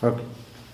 okay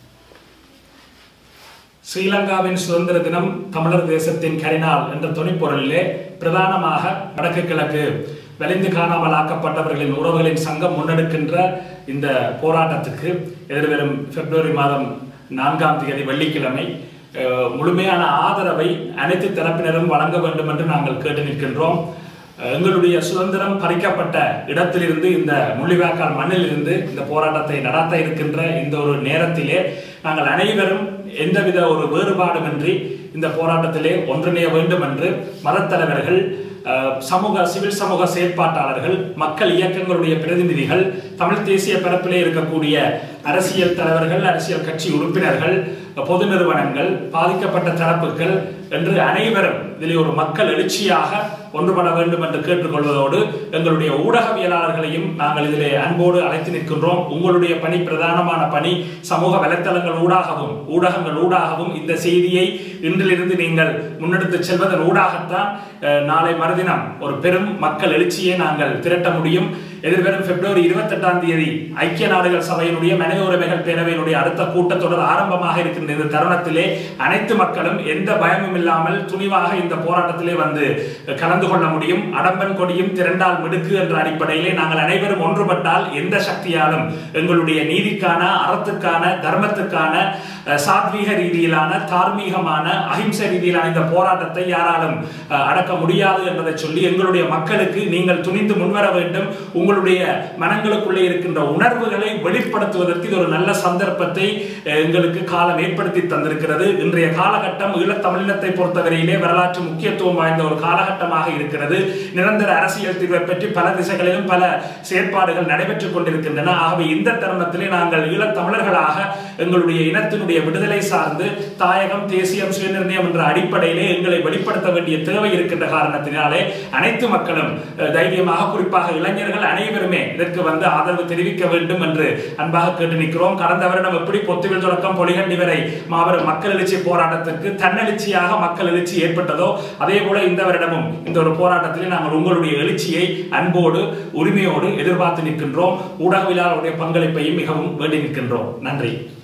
ஸ்ரீலங்காவின் சுதந்திர தினம் தமிழர் தேசத்தின் கரிநாள் என்ற துணைப்பொருளிலே பிரதானமாக வடக்கு கிழக்கு வலிந்து காணாமல் ஆக்கப்பட்டவர்களின் உறவுகளின் சங்கம் முன்னெடுக்கின்ற இந்த போராட்டத்துக்கு எதிர்வரும் பிப்ரவரி மாதம் நான்காம் தேதி வெள்ளிக்கிழமை அஹ், முழுமையான ஆதரவை அனைத்து தரப்பினரும் வழங்க வேண்டும் என்று நாங்கள் கேட்டு நிற்கின்றோம் அஹ், எங்களுடைய சுதந்திரம் பறிக்கப்பட்ட இடத்திலிருந்து இந்த முள்ளிவாய்க்கால் மண்ணிலிருந்து இந்த போராட்டத்தை நடத்த இருக்கின்ற இந்த ஒரு நேரத்திலே நாங்கள் அனைவரும் எந்தவித ஒரு வேறுபாடுமின்றி இந்த போராட்டத்திலே ஒன்றிணைய வேண்டும் என்று மதத்தலைவர்கள் அஹ், சமூக சிவில் சமூக செயற்பாட்டாளர்கள் மக்கள் இயக்கங்களுடைய பிரதிநிதிகள் தமிழ் தேசிய பரப்பிலே இருக்கக்கூடிய அரசியல் தலைவர்கள் அரசியல் கட்சி உறுப்பினர்கள் பொது நிறுவனங்கள் பாதிக்கப்பட்ட தரப்புகள் என்று அனைவரும் இதில் ஒரு மக்கள் எழுச்சியாக ஒன்றுபட வேண்டும் என்று கேட்டுக்கொள்வதோடு எங்களுடைய ஊடகவியலாளர்களையும் நாங்கள் இதிலே அன்போடு அழைத்து நிற்கின்றோம் உங்களுடைய பணி பிரதானமான பணி சமூக வலைத்தளங்கள் ஊடாகவும் ஊடகங்கள் ஊடாகவும் இந்த செய்தியை இன்றிலிருந்து நீங்கள் முன்னெடுத்து செல்வதன் ஊடாகத்தான் அஹ், நாளை மறுதினம் ஒரு பெரும் மக்கள் எழுச்சியை நாங்கள் திரட்ட முடியும் எதிர்வரும் பிப்ரவரி இருபத்தெட்டாம் தேதி ஐக்கிய நாடுகள் சபையினுடைய மனித உரிமைகள் பேரவையினுடைய அடுத்த கூட்டத்தொடர் ஆரம்பமாக இருக்கின்ற இந்த தருணத்திலே அனைத்து மக்களும் எந்த பயமும் இல்லாமல் துணிவாக இந்த போராட்டத்திலே வந்து கலந்து கொள்ள முடியும் அடம்பன் கொடியும் திரண்டால் மிடுக்கு என்ற அடிப்படையிலே நாங்கள் அனைவரும் ஒன்றுபட்டால் எந்த சக்தியாலும் எங்களுடைய நீதிக்கான அறத்துக்கான தர்மத்துக்கான அஹ், சாத்வீக ரீதியிலான தார்மீகமான அஹிம்சை ரீதியிலான இந்த போராட்டத்தை யாராலும் அஹ், அடக்க முடியாது என்பதை சொல்லி எங்களுடைய மக்களுக்கு நீங்கள் துணிந்து முன்வர வேண்டும் உங்களுடைய மனங்களுக்குள்ளே இருக்கின்ற உணர்வுகளை வெளிப்படுத்துவதற்கு இது ஒரு நல்ல சந்தர்ப்பத்தை அஹ், எங்களுக்கு காலம் ஏற்படுத்தி தந்திருக்கிறது இன்றைய காலகட்டம் ஈழத்தமிழினத்தை பொறுத்தவரையிலே வரலாற்று முக்கியத்துவம் வாய்ந்த ஒரு காலகட்டமாக இருக்கிறது நிரந்தர அரசியல் தீர்வை பற்றி பல திசைகளிலும் பல செயற்பாடுகள் நடைபெற்றுக் கொண்டிருக்கின்றன ஆகவே இந்த தருணத்திலே நாங்கள் ஈழத்தமிழர்களாக எங்களுடைய இனத்தினுடைய விடுதலை சார்ந்து தாயகம் தேசியம் சுயநிர்ணயம் என்ற அடிப்படையிலே எங்களை வெளிப்படுத்த வேண்டிய தேவை இருக்கின்ற காரணத்தினாலே அனைத்து மக்களும் அஹ், தைரியமாக குறிப்பாக இளைஞர்கள் அனைவருமே இதற்கு வந்து ஆதரவு தெரிவிக்க வேண்டும் என்று அன்பாக கேட்டு நிற்கிறோம் கடந்த வருடம் எப்படி பொத்துவில் தொடக்கம் பொலிகண்டி வரை மாபெரும் மக்கள் எழுச்சி போராட்டத்திற்கு தன்னெழுச்சியாக மக்கள் எழுச்சி ஏற்பட்டதோ அதே போல இந்த வருடமும் இந்த ஒரு போராட்டத்திலே நாங்கள் உங்களுடைய எழுச்சியை அன்போடு உரிமையோடு எதிர்பார்த்து நிற்கின்றோம் ஊடகவியலாளருடைய பங்களிப்பையும் மிகவும் வேண்டி நிற்கின்றோம் நன்றி